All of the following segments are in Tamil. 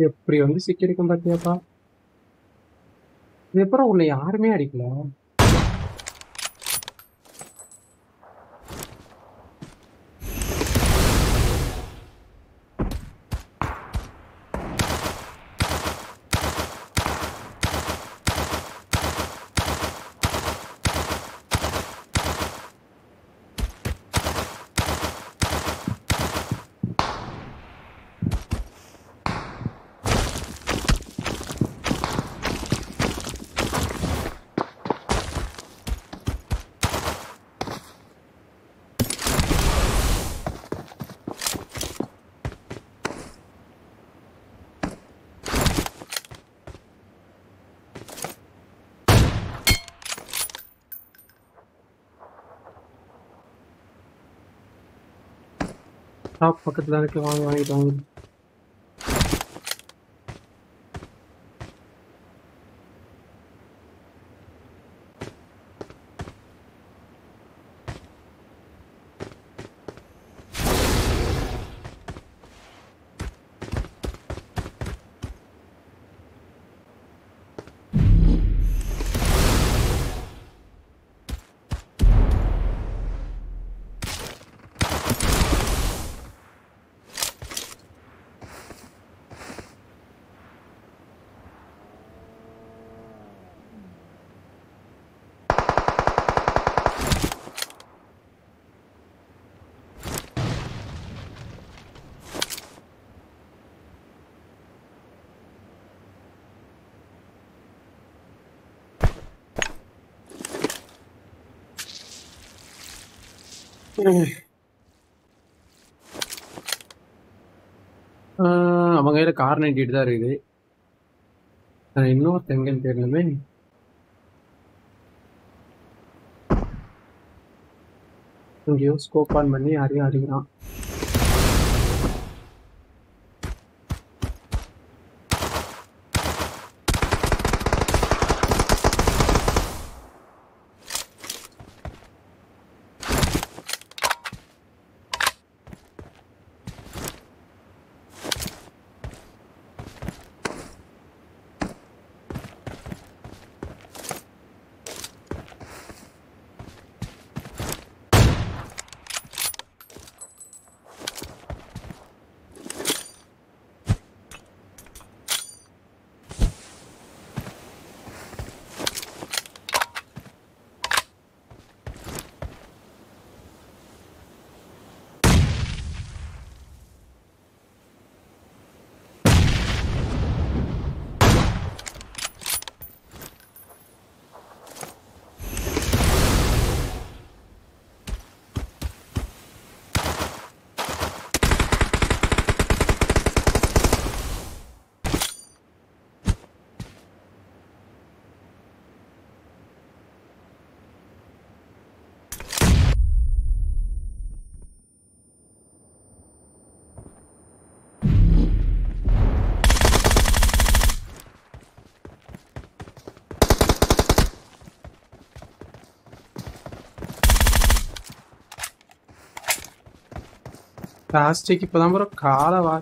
எப்படி வந்து சிக்கிருக்கும் பாத்தியாப்பா இது அப்புறம் உன்னை யாருமே அடிக்கல ஷாப் பக்கத்துல இருக்கு வாங்க வாங்கிட்டு வாங்க ஆஹ் அவங்க கையில கார் நைன்டிட்டு தான் இருக்குது ஆஹ் இன்னொருத்தன் எங்கன்னு தெரியலமே எங்கேயோ ஸ்கோப் ஆன் பண்ணி யாரையும் அடிக்கிறான் பிளாஸ்டிக் இப்பதான் ப்ரோ காலை வா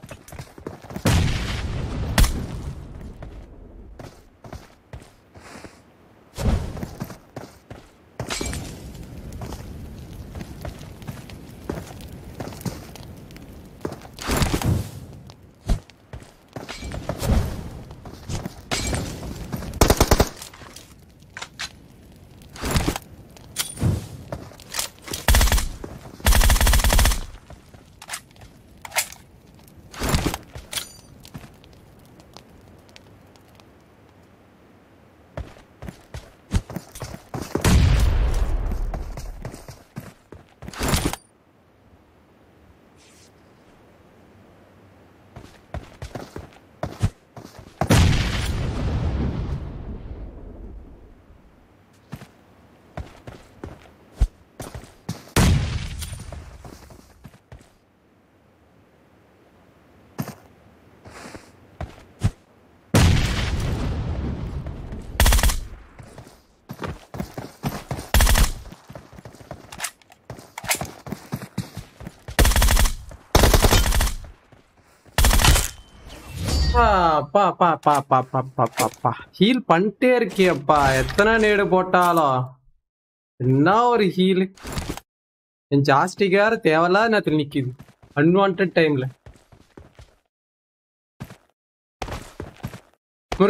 அப்பா அப்பா அப்பா அப்பா அப்பா அப்பா அப்பா அப்பா ஹீல் பண்ணிட்டே இருக்கியப்பா எத்தனை நேடு போட்டாலும் என்ன ஒரு ஹீல் என் ஜாஸ்டிக் வேற தேவையில்லாத நேரத்தில் நிக்குது அன்வான்ட் டைம்ல